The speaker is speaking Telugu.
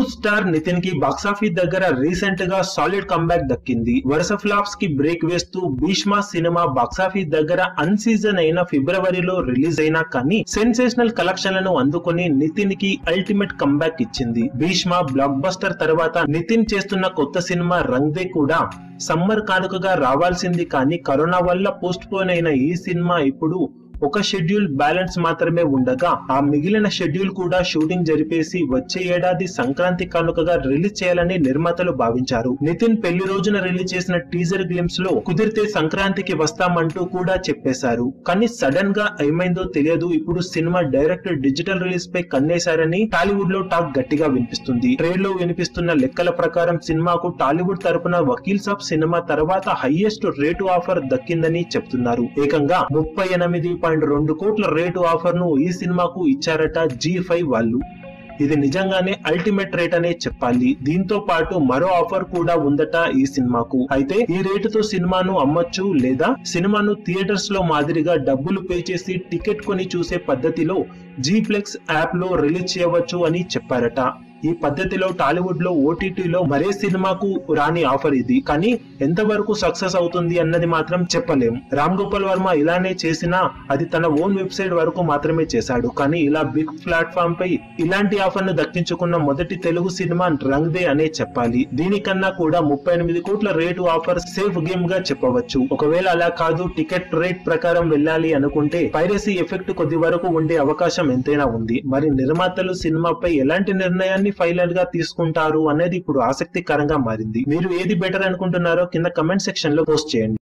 యూత్ స్టార్ నితిన్ కి బాక్సాఫీస్ దగ్గర రీసెంట్ గా సాలిడ్ కంబ్యాక్ దక్కింది వరుస ఫ్లాప్స్ కి బ్రేక్ వేస్తూ భీష్మ సినిమా బాక్సాఫీస్ దగ్గర అన్ సీజన్ అయిన ఫిబ్రవరిలో రిలీజ్ అయినా కానీ సెన్సేషనల్ కలెక్షన్లను అందుకుని నితిన్ కి అల్టిమేట్ కంబ్యాక్ ఇచ్చింది భీష్మ బ్లాక్ బస్టర్ తర్వాత నితిన్ చేస్తున్న కొత్త సినిమా రంగ్దే కూడా సమ్మర్ కానుకగా రావాల్సింది కానీ కరోనా వల్ల పోస్ట్ పోన్ అయిన ఈ సినిమా ఇప్పుడు ఒక షెడ్యూల్ బ్యాలెన్స్ మాత్రమే ఉండగా ఆ మిగిలిన షెడ్యూల్ కూడా షూటింగ్ జరిపేసి వచ్చే ఏడాది సంక్రాంతి కానుకగా రిలీజ్ చేయాలని నిర్మాతలు భావించారు నితిన్ పెళ్లి రోజున రిలీజ్ చేసిన టీజర్ గ్లిమ్స్ లో కుదిరితే సంక్రాంతికి వస్తామంటూ కూడా చెప్పేశారు కానీ సడన్ గా ఏమైందో తెలియదు ఇప్పుడు సినిమా డైరెక్ట్ డిజిటల్ రిలీజ్ పై కన్నేశారని టాలీవుడ్ లో టాక్ గట్టిగా వినిపిస్తుంది ట్రేడ్ లో వినిపిస్తున్న లెక్కల ప్రకారం సినిమాకు టాలీవుడ్ తరపున వకీల్ సాబ్ సినిమా తర్వాత హైయెస్ట్ రేటు ఆఫర్ దక్కిందని చెప్తున్నారు ఏకంగా ముప్పై ఎనిమిది పాయింట్ రెండు కోట్ల రేటు ఆఫర్ ను ఈ సినిమాకు ఇచ్చారట జీ ఫైవ్ వాళ్ళు ఇది నిజంగానే అల్టిమేట్ రేట్ అనే చెప్పాలి దీంతో పాటు మరో ఆఫర్ కూడా ఉందట ఈ సినిమాకు అయితే ఈ రేటుతో సినిమాను అమ్మొచ్చు లేదా సినిమాను థియేటర్స్ లో మాదిరిగా డబ్బులు పే చేసి టికెట్ కొని చూసే పద్ధతిలో జీప్లెక్స్ యాప్ లో రిలీజ్ చేయవచ్చు అని చెప్పారట ఈ పద్ధతిలో టాలీవుడ్ లో ఓటీటీలో మరే సినిమాకు రాని ఆఫర్ ఇది కానీ ఎంతవరకు సక్సెస్ అవుతుంది అన్నది మాత్రం చెప్పలేం రామ్ గోపాల్ వర్మ ఇలానే చేసినా అది తన ఓన్ వెబ్సైట్ వరకు మాత్రమే చేశాడు కానీ ఇలా బిగ్ ప్లాట్ఫామ్ పై ఇలాంటి ఆఫర్ ను దక్కించుకున్న మొదటి తెలుగు సినిమా రంగ్ దే అనే చెప్పాలి దీనికన్నా కూడా ముప్పై ఎనిమిది కోట్ల రేటు ఆఫర్ సేఫ్ గేమ్ గా చెప్పవచ్చు ఒకవేళ అలా కాదు టికెట్ రేట్ ప్రకారం వెళ్ళాలి అనుకుంటే పైరసీ ఎఫెక్ట్ కొద్ది వరకు ఉండే అవకాశం ఎంతైనా ఉంది మరి నిర్మాతలు సినిమాపై ఎలాంటి నిర్ణయాన్ని ఫైనల్ గా తీసుకుంటారు అనేది ఇప్పుడు ఆసక్తికరంగా మారింది మీరు ఏది బెటర్ అనుకుంటున్నారో కింద కమెంట్ సెక్షన్ లో పోస్ట్ చేయండి